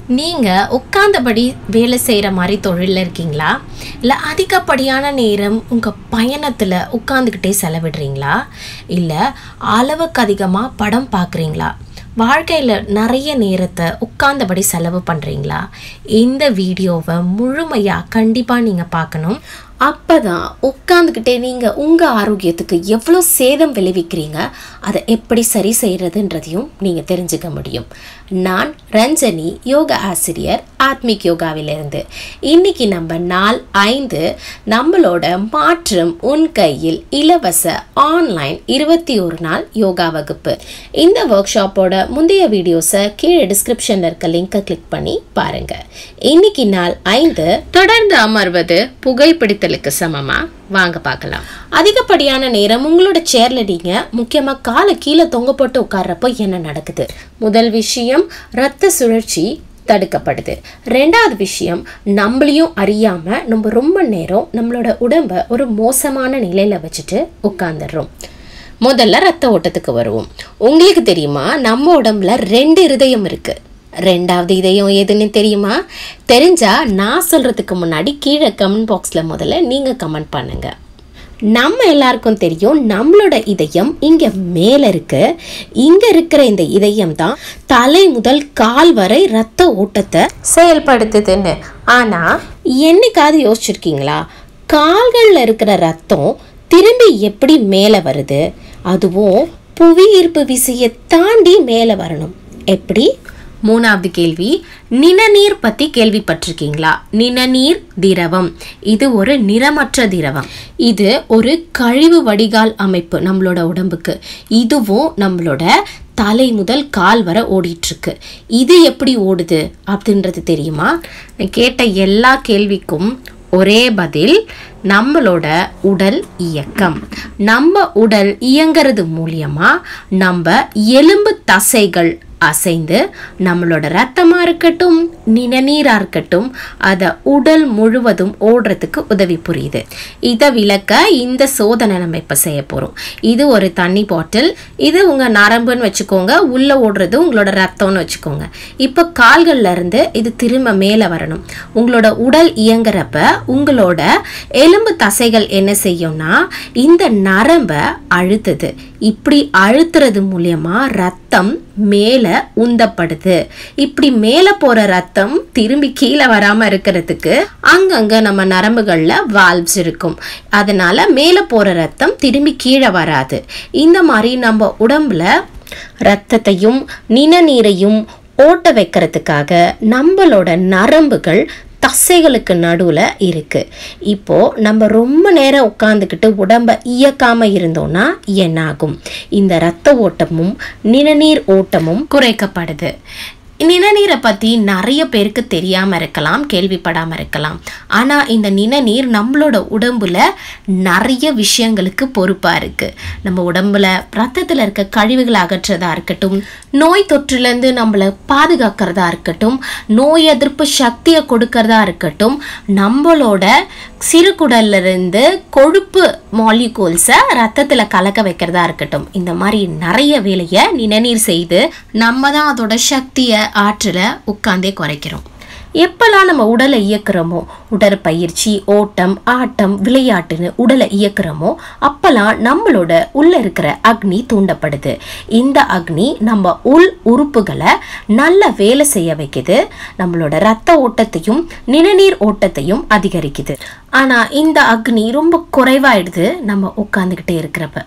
நீங்கள் உட்கார்ந்தபடி வேலை செய்கிற மாதிரி தொழிலில் இருக்கீங்களா இல்லை அதிகப்படியான நேரம் உங்கள் பயணத்தில் உட்காந்துக்கிட்டே செலவிடுறீங்களா இல்லை அளவுக்கு அதிகமாக படம் பார்க்குறீங்களா வாழ்க்கையில் நிறைய நேரத்தை உட்கார்ந்தபடி செலவு பண்ணுறீங்களா இந்த வீடியோவை முழுமையாக கண்டிப்பாக நீங்கள் பார்க்கணும் அப்போ தான் உட்காந்துக்கிட்டே நீங்கள் உங்கள் ஆரோக்கியத்துக்கு எவ்வளோ சேதம் விளைவிக்கிறீங்க அதை எப்படி சரி செய்கிறதுன்றதையும் நீங்கள் தெரிஞ்சுக்க முடியும் நான் ரஞ்சனி யோகா ஆசிரியர் ஆத்மிக் யோகாவிலிருந்து இன்னைக்கு நம்ம நாள் ஐந்து நம்மளோட மாற்றம் உன் கையில் இலவச ஆன்லைன் இருபத்தி ஒரு நாள் யோகா வகுப்பு இந்த ஒர்க் ஷாப்போட முந்தைய வீடியோஸை கீழே டிஸ்கிரிப்ஷனில் இருக்க லிங்கை கிளிக் பண்ணி பாருங்க இன்னைக்கு நாள் ஐந்து தொடர்ந்து அமர்வது புகைப்பிடித்தலுக்கு சமமா வாங்க பார்க்கலாம் அதிகப்படியான நேரம் உங்களோட சேர்ல நீங்க முக்கியமா காலை கீழே தொங்க போட்டு உட்கார்றப்போ என்ன நடக்குது முதல் விஷயம் ரத்த சுழற்சி தடுக்கப்படுது ரெண்டாவது விஷயம் நம்மளையும் அறியாம நம்ம ரொம்ப நேரம் நம்மளோட உடம்ப ஒரு மோசமான நிலையில வச்சுட்டு உட்காந்துடுறோம் முதல்ல ரத்த ஓட்டத்துக்கு வருவோம் உங்களுக்கு தெரியுமா நம்ம உடம்புல ரெண்டு இருதயம் இருக்கு ரெண்டாவது இதயம் எதுன்னு தெரியுமா தெரிஞ்சா நான் சொல்றதுக்கு முன்னாடி கீழே கமெண்ட் பாக்ஸ்ல முதல்ல நீங்க கமெண்ட் பண்ணுங்க நம்ம எல்லாருக்கும் தெரியும் நம்மளோட இதயம் இங்க மேல இருக்கு இங்க இருக்கிற இந்த இதயம் தான் தலை முதல் கால் வரை ரத்த ஓட்டத்தை செயல்படுத்துதுன்னு ஆனா என்னைக்காவது யோசிச்சிருக்கீங்களா கால்கள்ல இருக்கிற ரத்தம் திரும்பி எப்படி மேலே வருது அதுவும் புவி ஈர்ப்பு விசையை தாண்டி மேலே வரணும் எப்படி மூணாவது கேள்வி நிணநீர் பத்தி கேள்விப்பட்டிருக்கீங்களா நிணநீர் திரவம் இது ஒரு நிறமற்ற திரவம் இது ஒரு கழிவு வடிகால் அமைப்பு நம்மளோட உடம்புக்கு இதுவும் நம்மளோட தலை முதல் கால் வரை ஓடிட்டு இருக்கு இது எப்படி ஓடுது அப்படின்றது தெரியுமா நான் கேட்ட எல்லா கேள்விக்கும் ஒரே பதில் நம்மளோட உடல் இயக்கம் நம்ம உடல் இயங்கிறது மூலியமா நம்ம எலும்பு தசைகள் அசைந்து நம்மளோட ரத்தமாக இருக்கட்டும் நிணநீராக இருக்கட்டும் அதை உடல் முழுவதும் ஓடுறதுக்கு உதவி புரியுது இதை விளக்க இந்த சோதனை நம்ம இப்போ செய்ய போகிறோம் இது ஒரு தண்ணி பாட்டில் இது உங்கள் நரம்புன்னு வச்சுக்கோங்க உள்ளே ஓடுறது உங்களோட ரத்தம்னு வச்சுக்கோங்க இப்போ கால்கள்ல இருந்து இது திரும்ப மேலே வரணும் உங்களோட உடல் இயங்குறப்ப உங்களோட எலும்பு தசைகள் என்ன செய்யும்னா இந்த நரம்பை அழுத்துது இப்படி அழுத்துறது மூலியமா ரத்தம் மேலே உந்தப்படுது இப்படி மேலே போற ரத்தம் திரும்பி கீழே வராம இருக்கிறதுக்கு அங்கங்க நம்ம நரம்புகள்ல வால்வ்ஸ் இருக்கும் அதனால மேலே போற ரத்தம் திரும்பி கீழே வராது இந்த மாதிரி நம்ம உடம்புல ரத்தத்தையும் நிணநீரையும் ஓட்ட வைக்கிறதுக்காக நம்மளோட நரம்புகள் தசைகளுக்கு நடுவில் இருக்கு இப்போ நம்ம ரொம்ப நேரம் உட்காந்துக்கிட்டு உடம்ப இயக்காம இருந்தோம்னா என்னாகும் இந்த ரத்த ஓட்டமும் நிணநீர் ஓட்டமும் குறைக்கப்படுது நிணநீரை பற்றி நிறைய பேருக்கு தெரியாமல் இருக்கலாம் கேள்விப்படாமல் இருக்கலாம் ஆனால் இந்த நிணநீர் நம்மளோட உடம்புல நிறைய விஷயங்களுக்கு பொறுப்பாக இருக்குது நம்ம உடம்புல ரத்தத்தில் இருக்க கழிவுகளை அகற்றதா இருக்கட்டும் நோய் தொற்றுலேருந்து நம்மளை பாதுகாக்கிறதா இருக்கட்டும் நோய் எதிர்ப்பு சக்தியை கொடுக்கறதா இருக்கட்டும் நம்மளோட சிறுகுடல்ல இருந்து கொழுப்பு மாலிகூல்ஸை ரத்தத்தில் கலக்க வைக்கிறதா இருக்கட்டும் இந்த மாதிரி நிறைய வேலையை நிணநீர் செய்து நம்ம தான் அதோட சக்தியை ஆற்றலை உட்காந்தே குறைக்கிறோம் எப்பெல்லாம் நம்ம உடலை இயக்குறோமோ உடற்பயிற்சி ஓட்டம் ஆட்டம் விளையாட்டுன்னு உடலை இயக்குறோமோ அப்பெல்லாம் நம்மளோட உள்ள இருக்கிற அக்னி தூண்டப்படுது இந்த அக்னி நம்ம உள் உறுப்புகளை நல்ல வேலை செய்ய வைக்குது நம்மளோட ரத்த ஓட்டத்தையும் நிணநீர் ஓட்டத்தையும் அதிகரிக்குது ஆனா இந்த அக்னி ரொம்ப குறைவாயிடுது நம்ம உட்காந்துக்கிட்டே இருக்கிறப்ப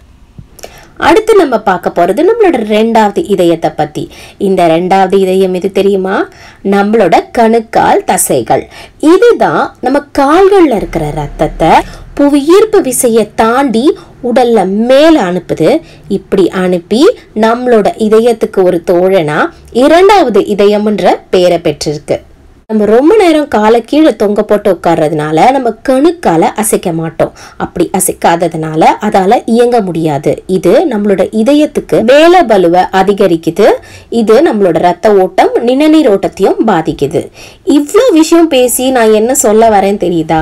அடுத்து நம்ம பார்க்க போகிறது நம்மளோட ரெண்டாவது இதயத்தை பற்றி இந்த ரெண்டாவது இதயம் எது தெரியுமா நம்மளோட கணுக்கால் தசைகள் இதுதான் நம்ம கால்களில் இருக்கிற ரத்தத்தை புவியீர்ப்பு விசையை தாண்டி உடல்ல மேல அனுப்புது இப்படி அனுப்பி நம்மளோட இதயத்துக்கு ஒரு தோழனா இரண்டாவது இதயம்ன்ற பேரை பெற்றிருக்கு நம்ம ரொம்ப நேரம் காலை கீழே தொங்க போட்டு உட்கார்றதுனால நம்ம கணுக்கால அசைக்க மாட்டோம் அப்படி அசைக்காததுனால அதால இயங்க முடியாது இது நம்மளோட இதயத்துக்கு வேலை பலுவை அதிகரிக்குது இது நம்மளோட ரத்த ஓட்டம் நிணநீர் ஓட்டத்தையும் பாதிக்குது இவ்வளோ விஷயம் பேசி நான் என்ன சொல்ல வரேன் தெரியுதா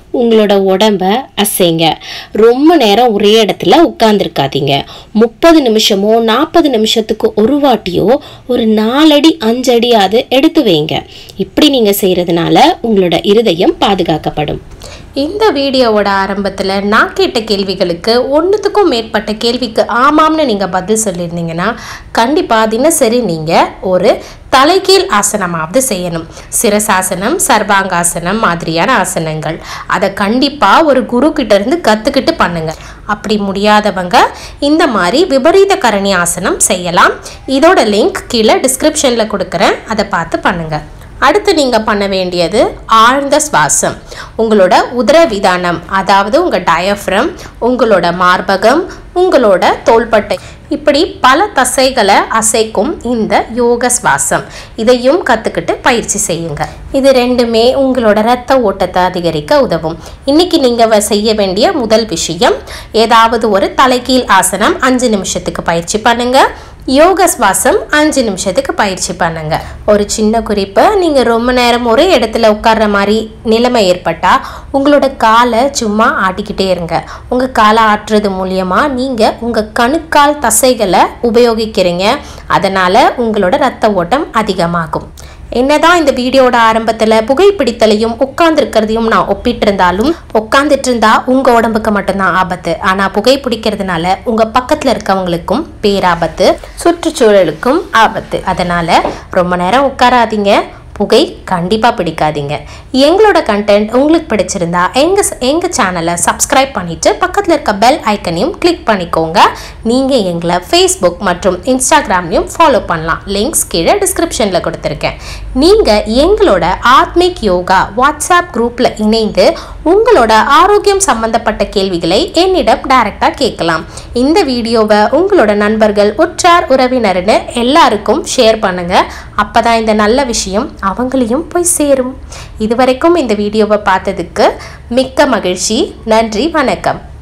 உங்களோட உடம்ப அசைங்க ரொம்ப நேரம் ஒரே இடத்துல உட்கார்ந்துருக்காதீங்க முப்பது நிமிஷமோ நாற்பது நிமிஷத்துக்கு ஒரு வாட்டியோ ஒரு நாலடி அஞ்சடியாவது எடுத்து வைங்க இப்படி நீங்கள் செய்கிறதுனால உங்களோட இருதயம் பாதுகாக்கப்படும் இந்த வீடியோவோட ஆரம்பத்தில் நான் கேட்ட கேள்விகளுக்கு ஒன்றுத்துக்கும் மேற்பட்ட கேள்விக்கு ஆமாம்னு நீங்கள் பதில் சொல்லியிருந்தீங்கன்னா கண்டிப்பாக தினசரி நீங்கள் ஒரு தலைகீழ் ஆசனமாவது செய்யணும் சிரசாசனம் சர்வாங்காசனம் மாதிரியான ஆசனங்கள் அதை கண்டிப்பாக ஒரு குரு கிட்ட இருந்து கற்றுக்கிட்டு பண்ணுங்க அப்படி முடியாதவங்க இந்த மாதிரி விபரீத கரணி ஆசனம் செய்யலாம் இதோட லிங்க் கீழே டிஸ்கிரிப்ஷனில் கொடுக்குறேன் அதை பார்த்து பண்ணுங்கள் அடுத்து நீங்கள் பண்ண வேண்டியது ஆழ்ந்த சுவாசம் உங்களோட உதரவிதானம் அதாவது உங்கள் டயஃப்ரம் உங்களோட மார்பகம் உங்களோட தோள்பட்டை இப்படி பல தசைகளை அசைக்கும் இந்த யோக சுவாசம் இதையும் கற்றுக்கிட்டு பயிற்சி செய்யுங்க இது ரெண்டுமே உங்களோட ரத்த ஓட்டத்தை அதிகரிக்க உதவும் இன்னைக்கு நீங்கள் செய்ய வேண்டிய முதல் விஷயம் ஏதாவது ஒரு தலைகீழ் ஆசனம் அஞ்சு நிமிஷத்துக்கு பயிற்சி பண்ணுங்க யோக சுவாசம் அஞ்சு நிமிஷத்துக்கு பயிற்சி பண்ணுங்க ஒரு சின்ன குறிப்பு நீங்கள் ரொம்ப நேரம் ஒரே இடத்துல உட்கார்ற மாதிரி நிலைமை ஏற்பட்டால் உங்களோட காலை சும்மா ஆட்டிக்கிட்டே இருங்க உங்கள் காலை ஆட்டுறது மூலியமாக நீங்கள் உங்கள் கணுக்கால் தசைகளை உபயோகிக்கிறீங்க அதனால் உங்களோட ரத்த ஓட்டம் அதிகமாகும் என்னதான் இந்த வீடியோட ஆரம்பத்தில் புகைப்பிடித்தலையும் உட்கார்ந்துருக்கிறதையும் நான் ஒப்பிட்டு இருந்தாலும் உட்காந்துட்டு இருந்தா உங்க உடம்புக்கு மட்டும்தான் ஆபத்து ஆனா புகை பிடிக்கிறதுனால உங்க பக்கத்துல இருக்கவங்களுக்கும் பேராபத்து சுற்றுச்சூழலுக்கும் ஆபத்து அதனால ரொம்ப நேரம் உட்காராதீங்க புகை கண்டிப்பாக பிடிக்காதீங்க எங்களோட கண்டென்ட் உங்களுக்கு பிடிச்சிருந்தா எங்கள் எங்கள் சேனலை சப்ஸ்கிரைப் பண்ணிவிட்டு பக்கத்தில் இருக்க பெல் ஐக்கனையும் கிளிக் பண்ணிக்கோங்க நீங்கள் எங்களை ஃபேஸ்புக் மற்றும் இன்ஸ்டாகிராம்லையும் ஃபாலோ பண்ணலாம் லிங்க்ஸ் கீழே டிஸ்கிரிப்ஷனில் கொடுத்துருக்கேன் நீங்கள் எங்களோட ஆத்மிக் யோகா வாட்ஸ்அப் குரூப்பில் இணைந்து உங்களோட ஆரோக்கியம் சம்பந்தப்பட்ட கேள்விகளை என்னிடம் டைரெக்டாக கேட்கலாம் இந்த வீடியோவை உங்களோட நண்பர்கள் உற்றார் உறவினர்னு எல்லாருக்கும் ஷேர் பண்ணுங்கள் அப்போ தான் இந்த நல்ல விஷயம் அவங்களையும் போய் சேரும் இதுவரைக்கும் இந்த வீடியோவை பார்த்ததுக்கு மிக்க மகிழ்ச்சி நன்றி வணக்கம்